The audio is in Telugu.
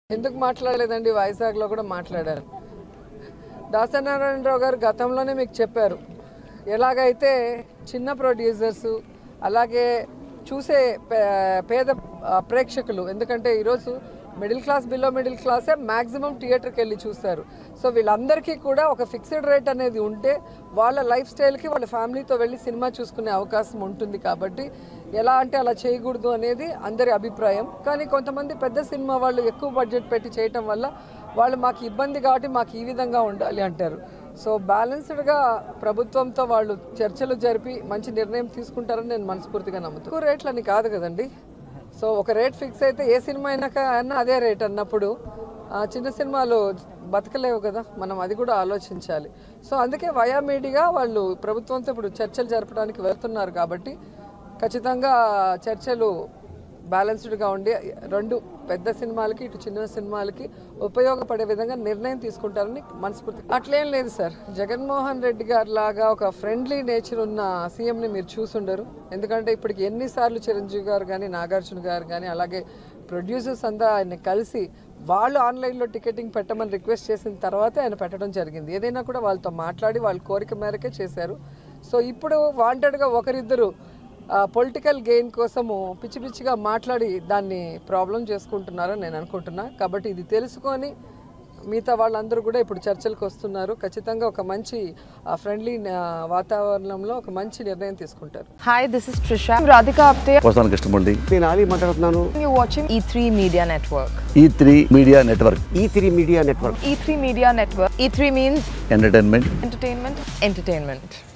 ఎందుకు మాట్లాడలేదండి వైజాగ్లో కూడా మాట్లాడారు దాసనారాయణరావు గారు గతంలోనే మీకు చెప్పారు ఎలాగైతే చిన్న ప్రొడ్యూసర్స్ అలాగే చూసే పే- పేద ఆ, ప్రేక్షకులు ఎందుకంటే ఈరోజు మిడిల్ క్లాస్ బిలో మిడిల్ క్లాసే మ్యాక్సిమం థియేటర్కి వెళ్ళి చూస్తారు సో వీళ్ళందరికీ కూడా ఒక ఫిక్స్డ్ రేట్ అనేది ఉంటే వాళ్ళ లైఫ్ స్టైల్కి వాళ్ళ ఫ్యామిలీతో వెళ్ళి సినిమా చూసుకునే అవకాశం ఉంటుంది కాబట్టి ఎలా అంటే అలా చేయకూడదు అనేది అందరి అభిప్రాయం కానీ కొంతమంది పెద్ద సినిమా వాళ్ళు ఎక్కువ బడ్జెట్ పెట్టి చేయటం వల్ల వాళ్ళు మాకు ఇబ్బంది కాబట్టి మాకు ఈ విధంగా ఉండాలి అంటారు సో బ్యాలెన్స్డ్గా ప్రభుత్వంతో వాళ్ళు చర్చలు జరిపి మంచి నిర్ణయం తీసుకుంటారని నేను మనస్ఫూర్తిగా నమ్ముతాను ఎక్కువ రేట్లు అని కాదు కదండి సో ఒక రేట్ ఫిక్స్ అయితే ఏ సినిమా అయినాక అన్న అదే రేట్ అన్నప్పుడు ఆ, చిన్న సినిమాలు బతకలేవు కదా మనం అది కూడా ఆలోచించాలి సో అందుకే వయామీడిగా వాళ్ళు ప్రభుత్వంతో ఇప్పుడు చర్చలు జరపడానికి వెళ్తున్నారు కాబట్టి ఖచ్చితంగా చర్చలు బ్యాలెన్స్డ్గా ఉండి రెండు పెద్ద సినిమాలకి ఇటు చిన్న సినిమాలకి ఉపయోగపడే విధంగా నిర్ణయం తీసుకుంటారని మనస్ఫూర్తి అట్లేం లేదు సార్ జగన్మోహన్ రెడ్డి గారి లాగా ఒక ఫ్రెండ్లీ నేచర్ ఉన్న సీఎంని మీరు చూసుండరు ఎందుకంటే ఇప్పటికి ఎన్నిసార్లు చిరంజీవి గారు కానీ నాగార్జున గారు కానీ అలాగే ప్రొడ్యూసర్స్ అంతా ఆయన కలిసి వాళ్ళు ఆన్లైన్లో టికెటింగ్ పెట్టమని రిక్వెస్ట్ చేసిన తర్వాతే ఆయన పెట్టడం జరిగింది ఏదైనా కూడా వాళ్ళతో మాట్లాడి వాళ్ళ కోరిక మేరకే చేశారు సో ఇప్పుడు వాంటెడ్గా ఒకరిద్దరు పొలిటికల్ గెయిన్ కోసము పిచ్చి పిచ్చిగా మాట్లాడి దాన్ని ప్రాబ్లం చేసుకుంటున్నారని నేను అనుకుంటున్నా కాబట్టి ఇది తెలుసుకొని మిగతా వాళ్ళందరూ కూడా ఇప్పుడు చర్చలకు వస్తున్నారు ఖచ్చితంగా ఒక మంచి ఫ్రెండ్లీ వాతావరణంలో ఒక మంచి నిర్ణయం తీసుకుంటారు Hi, this is Trisha. I'm Radhika Apte. వస్తాను కృష్ణమూర్తి నేను ఆలీ మాట్లాడుతున్నాను You're watching E3 Media Network. E three media network E three media network E3 Media Network. E3 means entertainment entertainment, entertainment.